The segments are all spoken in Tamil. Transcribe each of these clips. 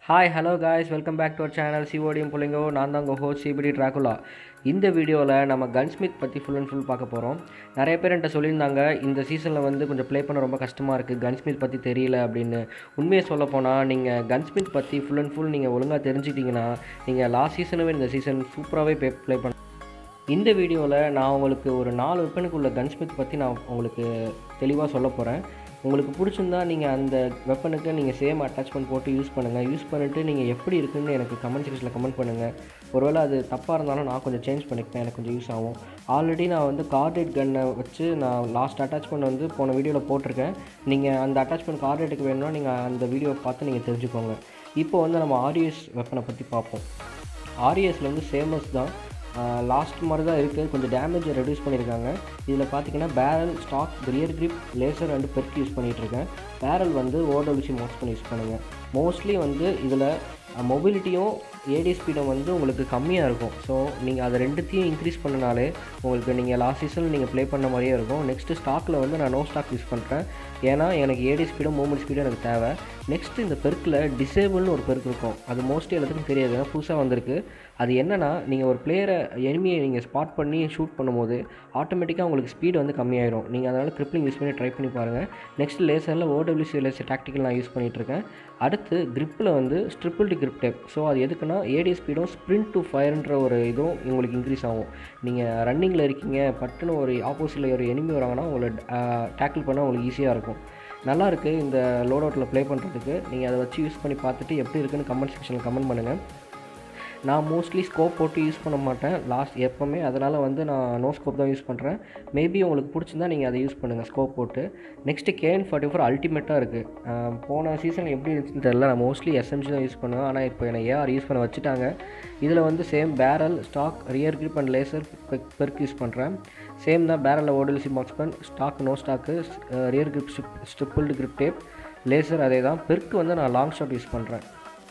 hi hello guys welcome back to our channel சிஓடியும் புள்ளிங்கோ நான் தான் உங்கள் ஹோஸ்ட் சிபிடி ட்ராகுலா இந்த வீடியோவில் நம்ம கன்ஸ்மித் பற்றி ஃபுல் அண்ட் ஃபுல் பார்க்க போகிறோம் நிறைய பேர் என்கிட்ட சொல்லியிருந்தாங்க இந்த சீசனில் வந்து கொஞ்சம் ப்ளே பண்ண ரொம்ப கஷ்டமாக இருக்குது கன்ஸ்மித் பற்றி தெரியல அப்படின்னு உண்மையை சொல்ல போனால் நீங்கள் கன்ஸ்மித் பற்றி ஃபுல் அண்ட் ஃபுல் நீங்கள் ஒழுங்காக தெரிஞ்சிட்டிங்கன்னா நீங்கள் லாஸ்ட் சீசனவே இந்த சீசன் சூப்பராகவே ப்ளே ப்ளே பண்ண இந்த வீடியோவில் நான் உங்களுக்கு ஒரு நாலு வெப்பனுக்கு உள்ள கன்ஸ்மித் பற்றி நான் உங்களுக்கு தெளிவாக சொல்ல போகிறேன் உங்களுக்கு பிடிச்சிருந்தா நீங்கள் அந்த வெப்பனுக்கு நீங்கள் சேம் அட்டாச்மெண்ட் போட்டு யூஸ் பண்ணுங்கள் யூஸ் பண்ணிவிட்டு நீங்கள் எப்படி இருக்குன்னு எனக்கு கமெண்ட் செக்ஷனில் கமெண்ட் பண்ணுங்கள் ஒருவேளை அது தப்பாக இருந்தாலும் நான் கொஞ்சம் சேஞ்ச் பண்ணிப்பேன் எனக்கு கொஞ்சம் யூஸ் ஆகும் ஆல்ரெடி நான் வந்து கார்டேட் கன்னை வச்சு நான் லாஸ்ட் அட்டாச்மெண்ட் வந்து போன வீடியோவில் போட்டிருக்கேன் நீங்கள் அந்த அட்டாச்மெண்ட் கார்டேட்டுக்கு வேணும்னா நீங்கள் அந்த வீடியோவை பார்த்து நீங்கள் தெரிஞ்சுக்கோங்க இப்போ வந்து நம்ம ஆர்இஎஸ் வெப்பனை பற்றி பார்ப்போம் ஆர்இஎஸில் வந்து சேமஸ் தான் லாஸ்ட் மாதிரி தான் இருக்குது கொஞ்சம் டேமேஜை ரெடியூஸ் பண்ணியிருக்காங்க இதில் பார்த்தீங்கன்னா barrel stock rear grip laser and perk use பண்ணிகிட்ருக்கேன் பேரல் வந்து ஓடபிள்யூசி மார்க்ஸ் பண்ணி யூஸ் பண்ணுங்கள் மோஸ்ட்லி வந்து இதில் மொபிலிட்டியும் ஏடி ஸ்பீடும் வந்து உங்களுக்கு கம்மியாக இருக்கும் ஸோ நீங்கள் அதை ரெண்டுத்தையும் இன்க்ரீஸ் பண்ணனாலே உங்களுக்கு நீங்கள் லாஸ்ட் சீசனில் நீங்கள் ப்ளே பண்ண மாதிரியே இருக்கும் நெக்ஸ்ட்டு ஸ்டாக்கில் வந்து நான் நோ ஸ்டாக் யூஸ் பண்ணுறேன் ஏன்னா எனக்கு ஏடி ஸ்பீடும் மூமெண்ட் ஸ்பீடும் எனக்கு தேவை நெக்ஸ்ட்டு இந்த பெருக்கில் டிசேபிள்னு ஒரு பெருக்கு இருக்கும் அது மோஸ்ட்லி எல்லாத்துக்கும் தெரியாது ஏன்னா புதுசாக வந்திருக்கு அது என்னென்னா நீங்கள் ஒரு பிளேயரை எனிமியை நீங்கள் ஸ்பாட் பண்ணி ஷூட் பண்ணும்போது ஆட்டோமேட்டிக்காக உங்களுக்கு ஸ்பீடு வந்து கம்மியாயிரும் நீங்கள் அதனால் கிரிப்ளிங் யூஸ் பண்ணி ட்ரை பண்ணி பாருங்கள் நெக்ஸ்ட் லேசரில் ஓடபிள்யூசி லேசர் டாக்டிக்கல் நான் யூஸ் பண்ணிகிட்ருக்கேன் அடுத்து கிரிப்பில் வந்து ஸ்ட்ரிப்பிள்டு கிரிப் டேப் ஸோ அது எதுக்குன்னா ஏடி ஸ்பீடும் ஸ்ப்ரிண்ட் டு ஃபயர்ன்ற ஒரு இதுவும் உங்களுக்கு இன்க்ரீஸ் ஆகும் நீங்கள் ரன்னிங்கில் இருக்கீங்க பட்டுன்னு ஒரு ஆப்போசிட்டில் ஒரு எனிமி வராங்கன்னா உங்களை டேக்கிள் பண்ண உங்களுக்கு ஈஸியாக இருக்கும் நல்லா இருக்குது இந்த லோட் அவுட்டில் ப்ளே பண்ணுறதுக்கு நீங்கள் அதை வச்சு யூஸ் பண்ணி பார்த்துட்டு எப்படி இருக்குன்னு கமெண்ட் செக்ஷனில் கமெண்ட் பண்ணுங்கள் நான் மோஸ்ட்லி ஸ்கோப் போட்டு யூஸ் பண்ண மாட்டேன் லாஸ்ட் எப்போவுமே அதனால் வந்து நான் நோ ஸ்கோப் தான் யூஸ் பண்ணுறேன் மேபி உங்களுக்கு பிடிச்சிருந்தா நீங்கள் அதை யூஸ் பண்ணுங்கள் ஸ்கோப் போட்டு நெக்ஸ்ட்டு கேஎன் ஃபார்ட்டி ஃபோர் அல்டிமேட்டாக இருக்குது போன சீசன் எப்படி இருந்துச்சுன்னு தெரில நான் மோஸ்ட்லி எஸ்எம்ஜி தான் யூஸ் பண்ணுவேன் ஆனால் இப்போ என்னை ஏஆர் யூஸ் பண்ண வச்சுட்டாங்க இதில் வந்து same barrel stock rear grip and laser perk use பண்ணுறேன் சேம் தான் பேரலில் ஓடல்சி மார்க்ஸ் பன் stock no stock rear grip strip stippled grip tape laser அதே தான் பெர்க் வந்து நான் லாங் ஷாட் யூஸ் பண்ணுறேன்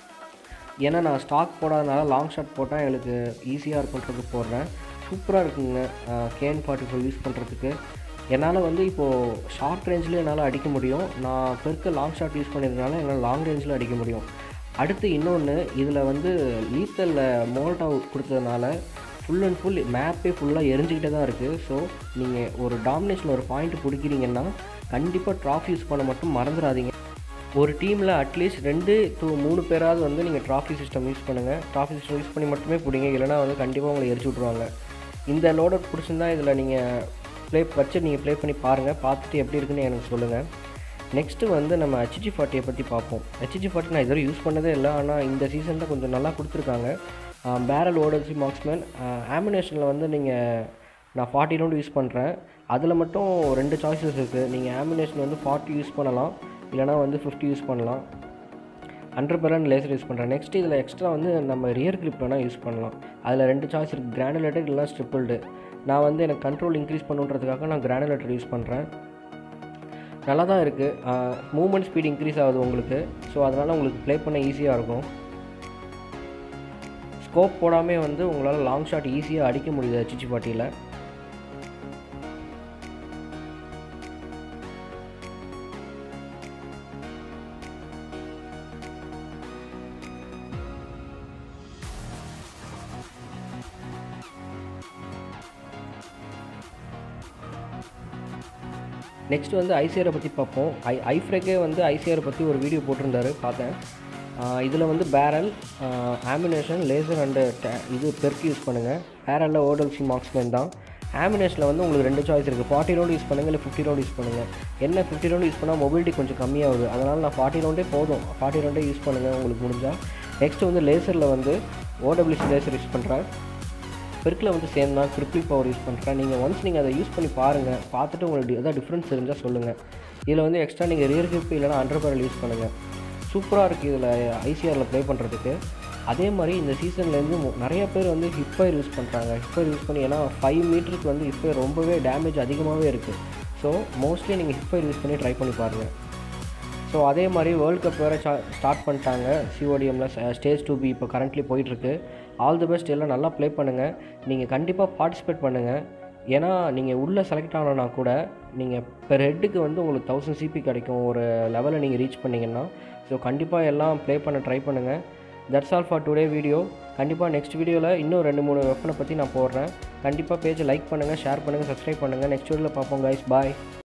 ஏன்னா நான் ஸ்டாக் போடாதனால லாங் ஷாட் போட்டால் எனக்கு ஈஸியாக இருக்குன்றதுக்கு போடுறேன் சூப்பராக இருக்குங்க கேன் ஃபார்ட்டி ஃபோர் யூஸ் பண்ணுறதுக்கு என்னால் வந்து இப்போது ஷார்ட் ரேஞ்சில் என்னால் அடிக்க முடியும் நான் பெருக்க லாங் ஷாட் யூஸ் பண்ணியிருக்கனால என்னால் லாங் ரேஞ்சில் அடிக்க முடியும் அடுத்து இன்னொன்று இதில் வந்து லீத்தலில் மோல்டாவ் கொடுத்ததுனால ஃபுல் அண்ட் ஃபுல் மேப்பே ஃபுல்லாக எரிஞ்சிக்கிட்டே தான் இருக்குது ஸோ நீங்கள் ஒரு டாமினேஷன் ஒரு பாயிண்ட் பிடிக்கிறீங்கன்னா கண்டிப்பாக ட்ராஃபி யூஸ் பண்ண மட்டும் மறந்துடாதீங்க ஒரு டீமில் அட்லீஸ்ட் ரெண்டு டூ மூணு பேராவது வந்து நீங்கள் ட்ராஃபி சிஸ்டம் யூஸ் பண்ணுங்கள் ட்ராஃபி சிஸ்டம் யூஸ் பண்ணி மட்டுமே பிடிங்க இல்லைனா வந்து கண்டிப்பாக உங்களை எரிச்சு விட்ருவாங்க இந்த லோட் அவுட் பிடிச்சிருந்தா இதில் நீங்கள் ப்ளே வச்சு நீங்கள் ப்ளே பண்ணி பாருங்கள் பார்த்துட்டு எப்படி இருக்குன்னு எனக்கு சொல்லுங்கள் நெக்ஸ்ட்டு வந்து நம்ம ஹெச்ஜி ஃபார்ட்டியை பற்றி பார்ப்போம் ஹெச்ஜி ஃபார்ட்டி நான் இதுவரை யூஸ் பண்ணதே இல்லை ஆனால் இந்த சீசனில் கொஞ்சம் நல்லா கொடுத்துருக்காங்க பேரல் ஓடல்சி மார்க்ஸ்மேன் ஆமினேஷனில் வந்து நீங்கள் நான் ஃபார்ட்டி ரவுண்ட் யூஸ் பண்ணுறேன் அதில் மட்டும் ரெண்டு சாய்ஸஸ் இருக்குது நீங்கள் ஆமினேஷன் வந்து ஃபார்ட்டி யூஸ் பண்ணலாம் இல்லைனா வந்து ஃபிஃப்டி யூஸ் பண்ணலாம் ஹண்ட்ரட் பர்சன்ட் லேசர் யூஸ் பண்ணுறேன் நெக்ஸ்ட் இதில் எக்ஸ்ட்ரா வந்து நம்ம ரியர் கிரிப் வேணால் யூஸ் பண்ணலாம் அதில் ரெண்டு சாய்ஸ் இருக்குது கிரானுலேட்டட் இல்லைனா ஸ்ட்ரிப்பிள்டு நான் வந்து எனக்கு கண்ட்ரோல் இன்க்ரீஸ் பண்ணுன்றதுக்காக நான் கிரானுலேட்டட் யூஸ் பண்ணுறேன் நல்லா தான் இருக்குது மூமெண்ட் ஸ்பீட் இன்க்ரீஸ் ஆகுது உங்களுக்கு ஸோ அதனால் உங்களுக்கு ப்ளே பண்ண ஈஸியாக இருக்கும் ஸ்கோப் போடாமல் வந்து உங்களால் லாங் ஷாட் ஈஸியாக அடிக்க முடியுது ஹெச்சி பாட்டியில் நெக்ஸ்ட் வந்து ஐசிஆரை பற்றி பார்ப்போம் ஐ ஐஃப்ரேக்கே வந்து ஐசிஆரை பற்றி ஒரு வீடியோ போட்டிருந்தாரு பார்த்தேன் இதில் வந்து பேரல் ஆமினேஷன் லேசர் அண்டு இது பெர்க் யூஸ் பண்ணுங்கள் பேரலில் ஓடல்சி மார்க்ஸ்மேன் தான் ஆமினேஷனில் வந்து உங்களுக்கு ரெண்டு சாய்ஸ் இருக்குது ஃபார்ட்டி ரவுண்ட் யூஸ் பண்ணுங்கள் இல்லை ஃபிஃப்டி ரவுண்ட் யூஸ் பண்ணுங்கள் என்ன ஃபிஃப்டி ரவுண்ட் யூஸ் பண்ணால் மொபிலிட்டி கொஞ்சம் கம்மியாகுது அதனால் நான் ஃபார்ட்டி ரவுண்டே போதும் ஃபார்ட்டி ரவுண்டே யூஸ் பண்ணுங்கள் உங்களுக்கு முடிஞ்சால் நெக்ஸ்ட் வந்து லேசரில் வந்து ஓடபிள்யூசி லேசர் யூஸ் பண்ணுறேன் பெருக்கில் வந்து சேம் தான் ட்ரிப்பிள் பவர் யூஸ் பண்ணுறேன் நீங்கள் ஒன்ஸ் நீங்கள் அதை யூஸ் பண்ணி பாருங்கள் பார்த்துட்டு உங்களுக்கு எதாவது டிஃப்ரென்ஸ் தெரிஞ்சால் சொல்லுங்கள் இதில் வந்து எக்ஸ்ட்ரா நீங்கள் ரியர் கிரிப் இல்லைனா அண்டர் பேரல் யூஸ் பண்ணுங்கள் சூப்பராக இருக்குது இதில் ஐசிஆரில் ப்ளே பண்ணுறதுக்கு அதே மாதிரி இந்த சீசன்லேருந்து நிறைய பேர் வந்து ஹிப்பயர் யூஸ் பண்ணுறாங்க ஹிப்பயர் யூஸ் பண்ணி ஏன்னா ஃபைவ் மீட்டருக்கு வந்து ஹிப்பயர் ரொம்பவே டேமேஜ் அதிகமாகவே இருக்குது ஸோ மோஸ்ட்லி நீங்கள் ஹிப்பயர் யூஸ் பண்ணி ட்ரை பண்ணி பாருங்கள் ஸோ அதே மாதிரி வேர்ல்ட் கப் வேறு ஸ்டார்ட் பண்ணிட்டாங்க சிஓடிஎம்மில் ஸ்டேஜ் டூ பி இப்போ கரண்ட்லி போயிட்டுருக்கு ஆல் தி பெஸ்ட் எல்லாம் நல்லா ப்ளே பண்ணுங்கள் நீங்கள் கண்டிப்பாக பார்ட்டிசிபேட் பண்ணுங்கள் ஏன்னா நீங்கள் உள்ளே செலக்ட் ஆனோன்னா கூட நீங்கள் பெர் ஹெட்டுக்கு வந்து உங்களுக்கு தௌசண்ட் சிபி கிடைக்கும் ஒரு லெவலில் நீங்கள் ரீச் பண்ணிங்கன்னா ஸோ கண்டிப்பாக எல்லாம் ப்ளே பண்ண ட்ரை பண்ணுங்கள் that's all for today video கண்டிப்பாக நெக்ஸ்ட் வீடியோவில் இன்னும் ரெண்டு மூணு வெப்பனை பற்றி நான் போடுறேன் கண்டிப்பாக பேஜை லைக் பண்ணுங்கள் ஷேர் பண்ணுங்கள் சப்ஸ்கிரைப் பண்ணுங்கள் நெக்ஸ்ட் வீடியோவில் பார்ப்போம் கைஸ் பாய்